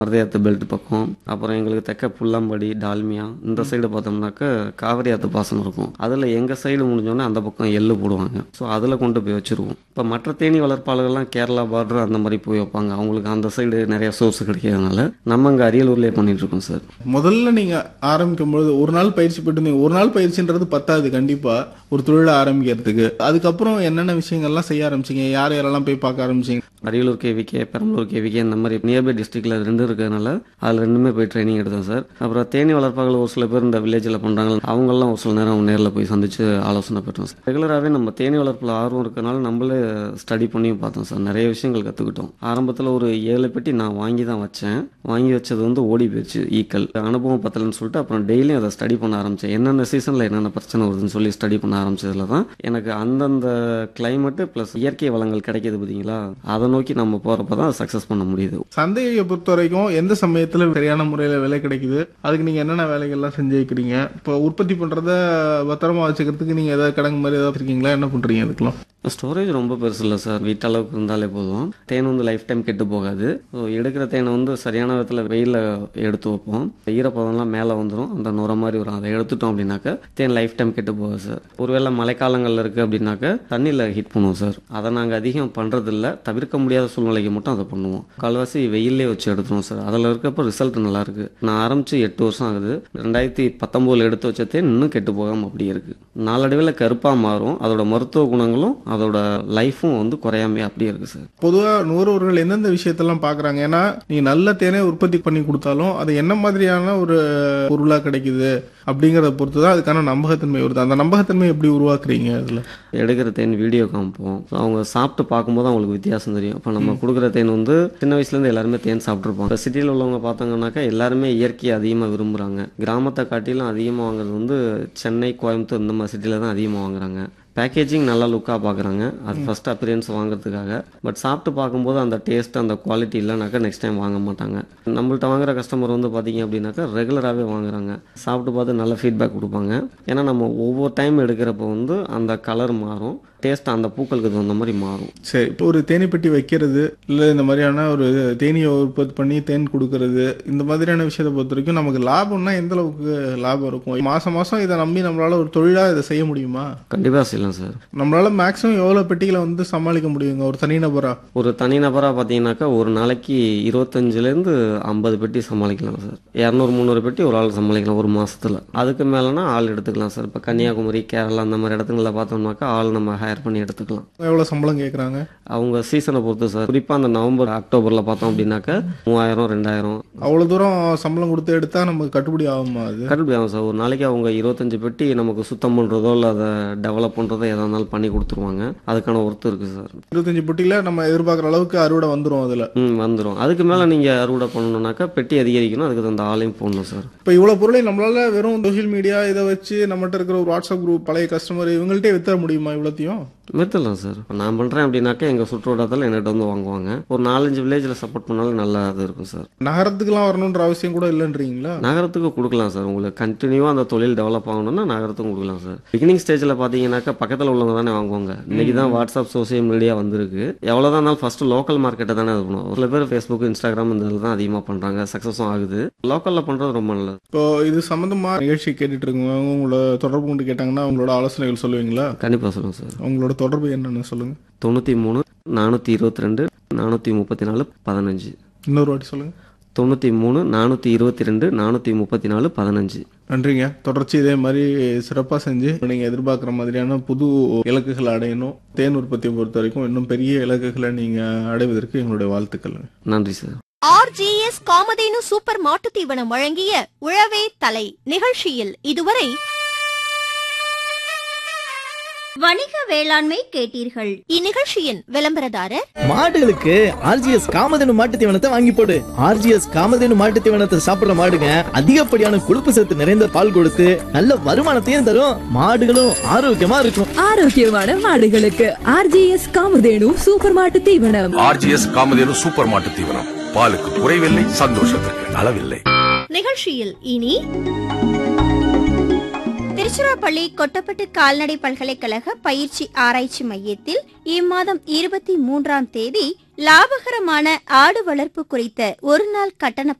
மருதையாத்து belt பக்கம் அப்புறம் எங்களுக்கு தெக்க புல்லாம்படி டால்மியா இந்த சைடு பார்த்தோம்னாக்க காவிரி ஆத்து பாசனம் இருக்கும் அதில் எங்கள் சைடு முடிஞ்சோடனே அந்த பக்கம் எள்ளு போடுவாங்க ஸோ அதில் கொண்டு போய் வச்சுருவோம் இப்போ மற்ற தேனி வளர்ப்பாளர்கள்லாம் கேரளா பார்டர் அந்த மாதிரி போய் வைப்பாங்க அவங்களுக்கு அந்த சைடு நிறைய சோர்ஸ் கிடைக்கிறதுனால நம்ம இங்கே அரியலூர்லேயே பண்ணிட்டு இருக்கோம் சார் முதல்ல நீங்க ஆரம்பிக்கும் பொழுது ஒரு நாள் பயிற்சி போயிட்டு இருந்தீங்க ஒரு நாள் பயிற்சின்றது பத்தாது கண்டிப்பா ஒரு தொழிலை ஆரம்பிக்கிறதுக்கு அதுக்கப்புறம் என்னென்ன விஷயங்கள்லாம் செய்ய ஆரம்பிச்சீங்க யார் யாரெல்லாம் போய் பார்க்க ஆரம்பிச்சீங்க அரியலூர் கேவிகே பெரம்பலூர் கேவிகே இந்த மாதிரி நியர்பை டிஸ்ட்ரிக்ட்ல ரெண்டு இருக்கிறதுனால அதில் ரெண்டுமே போய் ட்ரைனிங் எடுத்தேன் சார் அப்புறம் தேனி வளர்ப்பார்கள் ஒரு சில பேர் இந்த வில்லேஜில் பண்ணுறாங்க அவங்கெல்லாம் ஒரு சில நேரம் நேரில் போய் சந்திச்சு ஆலோசனை பெற்றோம் சார் ரெகுலராகவே நம்ம தேனி வளர்ப்பில் ஆர்வம் இருக்கனால நம்மளே ஸ்டடி பண்ணி பார்த்தோம் சார் நிறைய விஷயங்கள் கற்றுக்கிட்டோம் ஆரம்பத்தில் ஒரு ஏழு பெட்டி நான் வாங்கி தான் வச்சேன் வாங்கி வச்சது வந்து ஓடி போயிடுச்சு ஈக்கல் அனுபவம் பத்தலன்னு சொல்லிட்டு அப்புறம் டெய்லியும் அதை ஸ்டடி பண்ண ஆரம்பித்தேன் என்னென்ன சீசனில் என்னென்ன பிரச்சனை வருதுன்னு சொல்லி ஸ்டடி பண்ண ஆரம்பிச்சதுல தான் எனக்கு அந்தந்த கிளைமேட்டு ப்ளஸ் இயற்கை வளங்கள் கிடைக்கிது பார்த்தீங்களா அதை நோக்கி நம்ம போகிறப்ப தான் சக்ஸஸ் பண்ண முடியுது சந்தையை பொறுத்த வரைக்கும் எந்த சமயத்துல சரியான முறையில விலை கிடைக்குது அதுக்கு நீங்க என்னென்ன வேலைகள்லாம் செஞ்சு வைக்கிறீங்க இப்போ உற்பத்தி பண்றத பத்திரமா வச்சுக்கிறதுக்கு நீங்க ஏதாவது கிடங்கு மாதிரி ஏதாவது வச்சிருக்கீங்களா என்ன பண்றீங்க அதுக்கெல்லாம் ஸ்டோரேஜ் ரொம்ப பெருசு இல்லை சார் வீட்டளவுக்கு இருந்தாலே போதும் தேன் வந்து லைஃப் டைம் கெட்டு போகாது ஸோ எடுக்கிற தேனை வந்து சரியான விதத்தில் வெயிலில் எடுத்து வைப்போம் ஈரப்பதம்லாம் மேலே வந்துடும் அந்த நுர மாதிரி வரும் அதை எடுத்துட்டோம் அப்படின்னாக்க தேன் லைஃப் டைம் கெட்டு போகாது சார் ஒருவேளை மழைக்காலங்களில் இருக்குது அப்படின்னாக்க தண்ணியில் ஹீட் பண்ணுவோம் சார் அதை நாங்கள் அதிகம் பண்ணுறதில்ல தவிர்க்க முடியாத சூழ்நிலைக்கு மட்டும் அதை பண்ணுவோம் கால்வாசி வெயிலே வச்சு எடுத்துருவோம் சார் அதில் இருக்கப்போ ரிசல்ட் நல்லா இருக்கு நான் ஆரம்பித்து எட்டு வருஷம் ஆகுது ரெண்டாயிரத்தி பத்தொம்போதில் எடுத்து வச்ச தேன் இன்னும் கெட்டு போகாமல் அப்படியே இருக்குது நாளடைவில் கருப்பாக மாறும் அதோட மருத்துவ குணங்களும் அதோட லைஃப்பும் வந்து குறையாமே அப்படியே இருக்குது சார் பொதுவா நுகர்வோர்கள் எந்தெந்த விஷயத்தெல்லாம் பாக்குறாங்க ஏன்னா நீங்க நல்ல தேனை உற்பத்தி பண்ணி கொடுத்தாலும் அது என்ன மாதிரியான ஒரு பொருளா கிடைக்குது அப்படிங்கறத பொறுத்து தான் அதுக்கான நம்பகத்தன்மை வருது அந்த நம்பகத்தன்மை எப்படி உருவாக்குறீங்க அதுல எடுக்கிற தேன் வீடியோ காமிப்போம் So, அவங்க சாப்பிட்டு பார்க்கும்போது அவங்களுக்கு வித்தியாசம் தெரியும் இப்போ நம்ம கொடுக்குற தேன் வந்து சின்ன வயசுலேருந்து எல்லாருமே தேன் சாப்பிட்ருப்போம் இப்போ சிட்டியில் உள்ளவங்க பார்த்தாங்கன்னாக்கா எல்லாருமே இயற்கையை அதிகமாக விரும்புகிறாங்க கிராமத்தை காட்டிலும் அதிகமாக வாங்குறது வந்து சென்னை கோயம்புத்தூர் இந்த மாதிரி சிட்டியில் தான் அதிகமாக வாங்குறாங்க பேக்கேஜிங் நல்லா லுக்காக பார்க்குறாங்க அது ஃபர்ஸ்ட் அப்பியரன்ஸ் வாங்குறதுக்காக பட் சாப்பிட்டு பார்க்கும்போது அந்த டேஸ்ட் அந்த குவாலிட்டி இல்லைனாக்கா நெக்ஸ்ட் டைம் வாங்க மாட்டாங்க நம்மள்ட்ட வாங்குற கஸ்டமர் வந்து பார்த்தீங்க அப்படின்னாக்கா ரெகுலராகவே வாங்குறாங்க சாப்பிட்டு பார்த்து நல்ல ஃபீட்பேக் கொடுப்பாங்க ஏன்னா நம்ம ஒவ்வொரு டைம் எடுக்கிறப்போ வந்து அந்த கலர் மாறும் டேஸ்ட் அந்த பூக்களுக்கு தகுந்த மாதிரி மாறும் சரி இப்போ ஒரு தேனி பெட்டி வைக்கிறது இல்ல இந்த மாதிரியான ஒரு தேனியை உற்பத்தி பண்ணி தேன் கொடுக்கறது இந்த மாதிரியான விஷயத்தை பொறுத்த வரைக்கும் நமக்கு லாபம்னா எந்த அளவுக்கு லாபம் இருக்கும் மாசம் மாசம் இதை நம்பி நம்மளால ஒரு தொழிலா இதை செய்ய முடியுமா கண்டிப்பாக செய்யலாம் சார் நம்மளால மேக்ஸிமம் எவ்வளவு பெட்டிகளை வந்து சமாளிக்க முடியுங்க ஒரு தனிநபரா ஒரு தனிநபராக பார்த்தீங்கன்னாக்கா ஒரு நாளைக்கு இருபத்தஞ்சிலேருந்து ஐம்பது பெட்டி சமாளிக்கலாம் சார் இரநூறு முந்நூறு பெட்டி ஒரு ஆள் சமாளிக்கலாம் ஒரு மாசத்துல அதுக்கு மேலேனா ஆள் எடுத்துக்கலாம் சார் இப்போ கன்னியாகுமரி கேரளா அந்த மாதிரி இடத்துங்களில் பார்த்தோம்னாக்கா ஆள் நம்ம ஹையர் பண்ணி எடுத்துக்கலாம் எவ்வளவு சம்பளம் கேக்குறாங்க அவங்க சீசனை பொறுத்து சார் குறிப்பாக அந்த நவம்பர் அக்டோபரில் பார்த்தோம் அப்படின்னாக்கா மூவாயிரம் ரெண்டாயிரம் அவ்வளவு தூரம் சம்பளம் கொடுத்து எடுத்தா நமக்கு கட்டுப்படி ஆகுமா அது கட்டுப்படி ஆகும் சார் ஒரு நாளைக்கு அவங்க இருபத்தஞ்சு பெட்டி நமக்கு சுத்தம் பண்ணுறதோ இல்லை அதை டெவலப் பண்ணுறதோ எதா இருந்தாலும் பண்ணி கொடுத்துருவாங்க அதுக்கான ஒர்த்து இருக்குது சார் இருபத்தஞ்சு பெட்டியில நம்ம எதிர்பார்க்குற அளவுக்கு அறுவடை வந்துரும் அதுல ம் வந்துடும் அதுக்கு மேலே நீங்கள் அறுவடை பண்ணணுன்னாக்கா பெட்டி அதிகரிக்கணும் அதுக்கு தகுந்த ஆளையும் போடணும் சார் இப்போ இவ்வளவு பொருளை நம்மளால வெறும் சோஷியல் மீடியா இதை வச்சு நம்மகிட்ட இருக்கிற ஒரு வாட்ஸ்அப் குரூப் பழைய கஸ்டமர் இவங்கள்ட்டே வித்தர முடியுமா இவ்வளோத்தையும் வித்துடலாம் சார் இப்போ நான் பண்ணுறேன் அப்படின்னாக்கா எங்கள் சுற்றுவட்டாரத்தில் என்கிட்ட வந்து வாங்குவாங்க ஒரு நாலஞ்சு வில்லேஜில் சப்போர்ட் பண்ணாலும் நல்லா இது இருக்கும் சார் நகரத்துக்குலாம் வரணுன்ற அவசியம் கூட இல்லைன்றீங்களா நகரத்துக்கு கொடுக்கலாம் சார் உங்களுக்கு கண்டினியூவாக அந்த தொழில் டெவலப் ஆகணும்னா நகரத்துக்கும் கொடுக்கலாம் சார் பிகினிங் ஸ்டேஜில் பார்த்தீங்கன்னாக்கா பக்கத்தில் உள்ளவங்க தானே வாங்குவாங்க இன்னைக்கு தான் வாட்ஸ்அப் சோசியல் மீடியா வந்திருக்கு எவ்வளோ தான் இருந்தாலும் ஃபர்ஸ்ட் லோக்கல் மார்க்கெட்டை தானே இது பண்ணுவோம் சில பேர் ஃபேஸ்புக் இன்ஸ்டாகிராம் இந்த இதில் தான் அதிகமாக பண்ணுறாங்க சக்ஸஸும் ஆகுது லோக்கலில் பண்ணுறது ரொம்ப நல்லது இப்போ இது சம்பந்தமா நிகழ்ச்சி கேட்டுட்டு இருக்கவங்க உங்களோட தொடர்பு கொண்டு கேட்டாங்கன்னா உங்களோட ஆலோசனைகள் சொல்லுவீங்களா கண்டிப்பாக சொல்லுங்கள் சார் உங்களோட தொடர்பு என்னன்னு சொல்லுங்க தொண்ணூற்றி மூணு நானூற்றி இருபத்தி ரெண்டு நானூற்றி முப்பத்தி நாலு பதினஞ்சு இன்னொரு வாட்டி சொல்லுங்க தொண்ணூற்றி மூணு நானூற்றி இருபத்தி ரெண்டு நானூற்றி முப்பத்தி நாலு பதினஞ்சு நன்றிங்க தொடர்ச்சி இதே மாதிரி சிறப்பாக செஞ்சு நீங்கள் எதிர்பார்க்குற மாதிரியான புது இலக்குகளை அடையணும் தேன் உற்பத்தியை பொறுத்த வரைக்கும் இன்னும் பெரிய இலக்குகளை நீங்கள் அடைவதற்கு எங்களுடைய வாழ்த்துக்கள் நன்றி சார் ஆர்ஜிஎஸ் காமதேனு சூப்பர் மாட்டுத் தீவனம் வழங்கிய உழவே தலை நிகழ்ச்சியில் இதுவரை வணிக வேளாண்மை கேட்டீர்கள் இந்நிகழ்ச்சியின் விளம்பரதாரர் மாடுகளுக்கு ஆர்ஜிஎஸ் காமதேனு மாட்டு தீவனத்தை வாங்கி போடு ஆர்ஜிஎஸ் காமதேனு மாட்டு தீவனத்தை சாப்பிடுற மாடுங்க அதிகப்படியான கொழுப்பு சத்து நிறைந்த பால் கொடுத்து நல்ல வருமானத்தையும் தரும் மாடுகளும் ஆரோக்கியமா இருக்கும் ஆரோக்கியமான மாடுகளுக்கு ஆர்ஜிஎஸ் காமதேனு சூப்பர் மாட்டு தீவனம் ஆர்ஜிஎஸ் காமதேனு சூப்பர் மாட்டு தீவனம் பாலுக்கு குறைவில்லை சந்தோஷத்திற்கு அளவில்லை நிகழ்ச்சியில் இனி திருச்சிராப்பள்ளி கொட்டப்பட்டு கால்நடை பல்கலைக்கழக பயிற்சி ஆராய்ச்சி மையத்தில் இம்மாதம் இருபத்தி மூன்றாம் தேதி லாபகரமான ஆடு வளர்ப்பு குறித்த ஒரு நாள் கட்டண